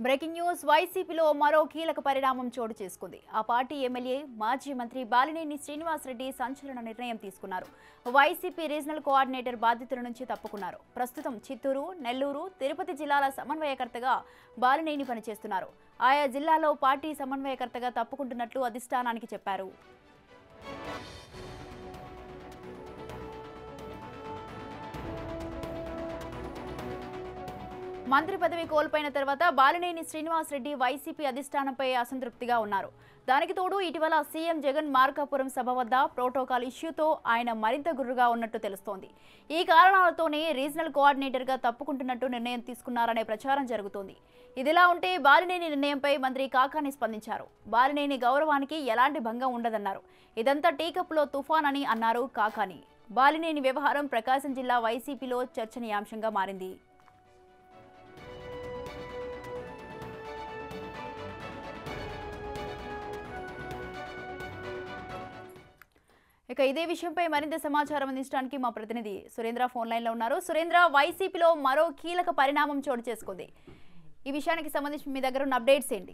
Breaking news వైసీపీలో మరో కీలక పరిణామం చోటు చేసుకుంది ఆ పార్టీ ఎమ్మెల్యే మాజీ మంత్రి బాలినేని శ్రీనివాసరెడ్డి సంచలన నిర్ణయం తీసుకున్నారు వైసీపీ రీజనల్ కోఆర్డినేటర్ బాధ్యతల నుంచి తప్పుకున్నారు ప్రస్తుతం చిత్తూరు నెల్లూరు తిరుపతి జిల్లాల సమన్వయకర్తగా బాలినేని పనిచేస్తున్నారు ఆయా జిల్లాలో పార్టీ సమన్వయకర్తగా తప్పుకుంటున్నట్లు అధిష్టానానికి చెప్పారు మంత్రి పదవి కోల్పోయిన తర్వాత బాలినేని శ్రీనివాసరెడ్డి వైసీపీ అధిష్టానంపై అసంతృప్తిగా ఉన్నారు దానికి తోడు ఇటీవల సీఎం జగన్ మార్కాపురం సభ వద్ద ప్రోటోకాల్ ఇష్యూతో ఆయన మరింత గుర్రుగా ఉన్నట్టు తెలుస్తోంది ఈ కారణాలతోనే రీజనల్ కోఆర్డినేటర్గా తప్పుకుంటున్నట్టు నిర్ణయం తీసుకున్నారనే ప్రచారం జరుగుతోంది ఇదిలా ఉంటే బాలినేని నిర్ణయంపై మంత్రి కాకాని స్పందించారు బాలినేని గౌరవానికి ఎలాంటి భంగం ఉండదన్నారు ఇదంతా టీకప్లో తుఫాన్ అని అన్నారు కాకాని బాలినేని వ్యవహారం ప్రకాశం జిల్లా వైసీపీలో చర్చనీయాంశంగా మారింది ఇక ఇదే విషయంపై మరింత సమాచారం అందించడానికి మా ప్రతినిధి సురేంద్ర ఫోన్ లైన్లో ఉన్నారు సురేంద్ర వైసీపీలో మరో కీలక పరిణామం చోటు చేసుకుంది ఈ విషయానికి సంబంధించి మీ దగ్గర ఉన్న అప్డేట్స్ ఏంటి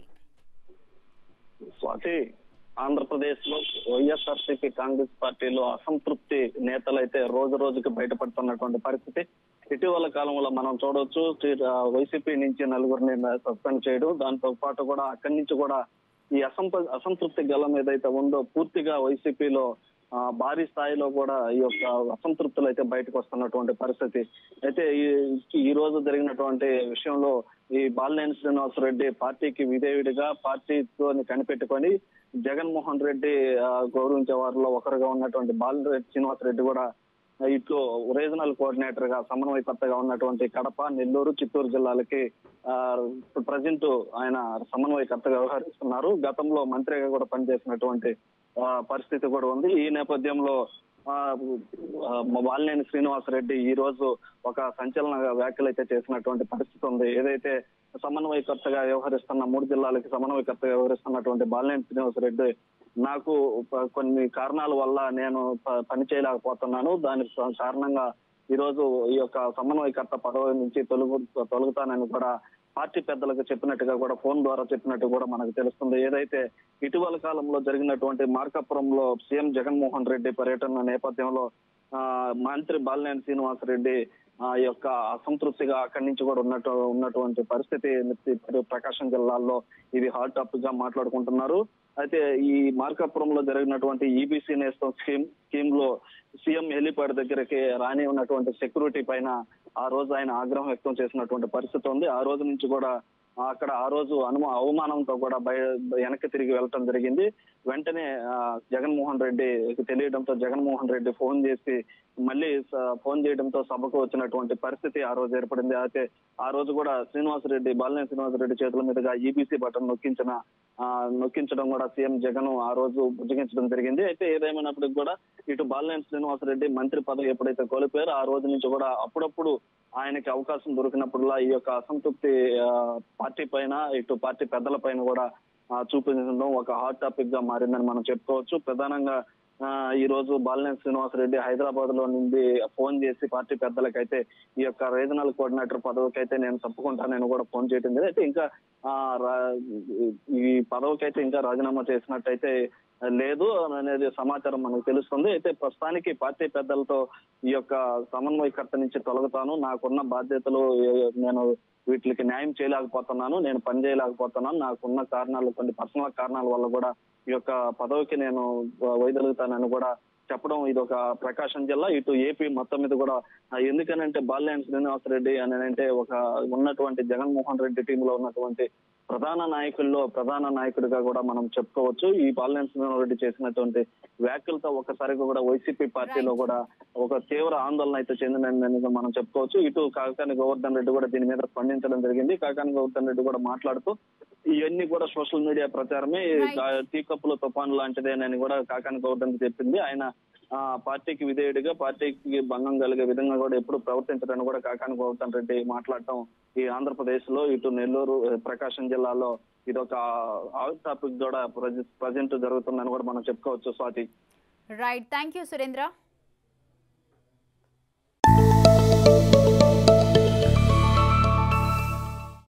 స్వాతి ఆంధ్రప్రదేశ్ లో వైఎస్ఆర్సీపీ కాంగ్రెస్ పార్టీలో అసంతృప్తి నేతలైతే రోజు రోజుకి బయటపడుతున్నటువంటి పరిస్థితి ఇటీవల కాలంలో మనం చూడవచ్చు వైసీపీ నుంచి నలుగురిని సస్పెండ్ చేయడం దాంతో పాటు కూడా అక్కడి నుంచి కూడా ఈ అసంప అసంతృప్తి గలం ఏదైతే ఉందో పూర్తిగా వైసీపీలో ఆ, భారీ స్థాయిలో కూడా ఈ యొక్క అసంతృప్తులు అయితే బయటకు వస్తున్నటువంటి పరిస్థితి అయితే ఈ ఈ రోజు జరిగినటువంటి విషయంలో ఈ బాలినేని శ్రీనివాసరెడ్డి పార్టీకి విధేయుడిగా పార్టీతో కనిపెట్టుకొని జగన్మోహన్ రెడ్డి ఆ, గౌరవించే వారిలో ఒకరుగా ఉన్నటువంటి బాలినేని శ్రీనివాసరెడ్డి కూడా ఇటు రీజనల్ కోఆర్డినేటర్ గా సమన్వయకర్తగా ఉన్నటువంటి కడప నెల్లూరు చిత్తూరు జిల్లాలకి ప్రజెంట్ ఆయన సమన్వయకర్తగా వ్యవహరిస్తున్నారు గతంలో మంత్రిగా కూడా పనిచేసినటువంటి ఆ, పరిస్థితి కూడా ఉంది ఈ నేపథ్యంలో ఆ, ఆ, వాలినేని శ్రీనివాసరెడ్డి ఈ రోజు ఒక సంచలన వ్యాఖ్యలు అయితే చేసినటువంటి పరిస్థితి ఉంది ఏదైతే సమన్వయకర్తగా వ్యవహరిస్తున్న మూడు జిల్లాలకి సమన్వయకర్తగా వ్యవహరిస్తున్నటువంటి బాలినేని శ్రీనివాసరెడ్డి నాకు ప- కొన్ని కారణాల వల్ల నేను ప- పని చేయలేకపోతున్నాను దానికి స- కారణంగా ఈ రోజు ఈ యొక్క సమన్వయకర్త పదవి నుంచి తొలగు తొలగుతానని కూడా పార్టీ పెద్దలకు చెప్పినట్టుగా కూడా ఫోన్ ద్వారా చెప్పినట్టు కూడా మనకు తెలుస్తుంది ఏదైతే ఇటీవల కాలంలో జరిగినటువంటి మార్కాపురంలో సీఎం జగన్మోహన్ రెడ్డి పర్యటన నేపథ్యంలో ఆ, మంత్రి బాలినేని శ్రీనివాసరెడ్డి ఆ యొక్క అసంతృప్తిగా అక్కడి నుంచి కూడా ఉన్నట్టు ఉన్నటువంటి పరిస్థితి ఇప్పుడు ప్రకాశం జిల్లాల్లో ఇది హాట్ టాపిక్ గా మాట్లాడుకుంటున్నారు అయితే ఈ మార్కాపురంలో జరిగినటువంటి ఈబీసీ నేస్తం స్కీమ్ స్కీమ్ లో సీఎం హెలిపాడ్ దగ్గరికి రాని ఉన్నటువంటి సెక్యూరిటీ పైన ఆ రోజు ఆయన ఆగ్రహం వ్యక్తం చేసినటువంటి పరిస్థితి ఉంది ఆ రోజు నుంచి కూడా అక్కడ ఆ రోజు అనుమ అవమానంతో కూడా బయ వెనక్కి తిరిగి వెళ్ళటం జరిగింది వెంటనే ఆ, జగన్మోహన్ రెడ్డి తెలియడంతో జగన్మోహన్ రెడ్డి ఫోన్ చేసి మళ్ళీ స- ఫోన్ చేయడంతో సభకు వచ్చినటువంటి పరిస్థితి ఆ రోజు ఏర్పడింది అయితే ఆ రోజు కూడా శ్రీనివాసరెడ్డి బాలినేని శ్రీనివాసరెడ్డి చేతుల మీదుగా ఈబీసీ బటన్ నొక్కించిన ఆ, నొక్కించడం కూడా సీఎం జగన్ ఆ రోజు బుజ్జగించడం జరిగింది అయితే ఏదేమైనప్పటికీ కూడా ఇటు బాలినేని శ్రీనివాసరెడ్డి మంత్రి పదవి ఎప్పుడైతే కోల్పోయారో ఆ రోజు నుంచి కూడా అప్పుడప్పుడు ఆయనకి అవకాశం దొరికినప్పుడులా ఈ యొక్క అసంతృప్తి ఆ, పార్టీ పైన ఇటు పార్టీ పెద్దల పైన కూడా ఆ, చూపించడం ఒక హాట్ టాపిక్ గా మారిందని మనం చెప్పుకోవచ్చు ప్రధానంగా ఆ, ఈ రోజు బాలినేని శ్రీనివాసరెడ్డి హైదరాబాద్ లో నుండి ఫోన్ చేసి పార్టీ పెద్దలకైతే ఈ యొక్క రీజనల్ కోఆర్డినేటర్ పదవికి అయితే నేను తప్పుకుంటానని కూడా ఫోన్ చేయడం జరిగింది అయితే ఇంకా ఆ, రా- ఈ పదవికి అయితే ఇంకా రాజీనామా చేసినట్టయితే లేదు అనేది సమాచారం మనకు తెలుస్తుంది అయితే ప్రస్తుతానికి పార్టీ పెద్దలతో ఈ యొక్క సమన్వయకర్త నుంచి తొలగుతాను నాకున్న బాధ్యతలు ఏ- నేను వీటికి న్యాయం చేయలేకపోతున్నాను నేను పని చేయలేకపోతున్నాను నాకున్న కారణాలు కొన్ని పర్సనల్ కారణాల వల్ల కూడా ఈ యొక్క పదవికి నేను వైదొలుగుతానని కూడా చెప్పడం ఇది ఒక ప్రకాశం జిల్లా ఇటు ఏపీ మొత్తం మీద కూడా ఆ, ఎందుకనంటే బాల్యాన్ శ్రీనివాసరెడ్డి అని అంటే ఒక ఉన్నటువంటి జగన్మోహన్ రెడ్డి టీంలో ఉన్నటువంటి ప్రధాన నాయకుల్లో ప్రధాన నాయకుడిగా కూడా మనం చెప్పుకోవచ్చు ఈ బాలినేని శ్రీనివాసరెడ్డి చేసినటువంటి వ్యాఖ్యలతో ఒకసారిగా కూడా వైసీపీ పార్టీలో కూడా ఒక తీవ్ర ఆందోళన అయితే చెందినదని మనం చెప్పుకోవచ్చు ఇటు కాకాని గోవర్ధన్ రెడ్డి కూడా దీని మీద స్పందించడం జరిగింది కాకాని గోవర్ధన్ రెడ్డి కూడా మాట్లాడుతూ ఇవన్నీ కూడా సోషల్ మీడియా ప్రచారమే Right. టీ కప్పుల తుఫాను లాంటిదేనని కూడా కాకాని గోవర్ధన్ చెప్పింది ఆయన ఆ పార్టీకి విధేయుడిగా పార్టీకి భంగం కలిగే విధంగా కూడా ఎప్పుడు ప్రవర్తించడానికి కూడా కాకాని గోవర్ధన్ రెడ్డి మాట్లాడటం ఈ ఆంధ్రప్రదేశ్ లో ఇటు నెల్లూరు ప్రకాశం జిల్లాలో ఇది ఒక హాట్ టాపిక్ కూడా ప్రజెంట్ జరుగుతుందని కూడా మనం చెప్పుకోవచ్చు Swathi right thank you Surendra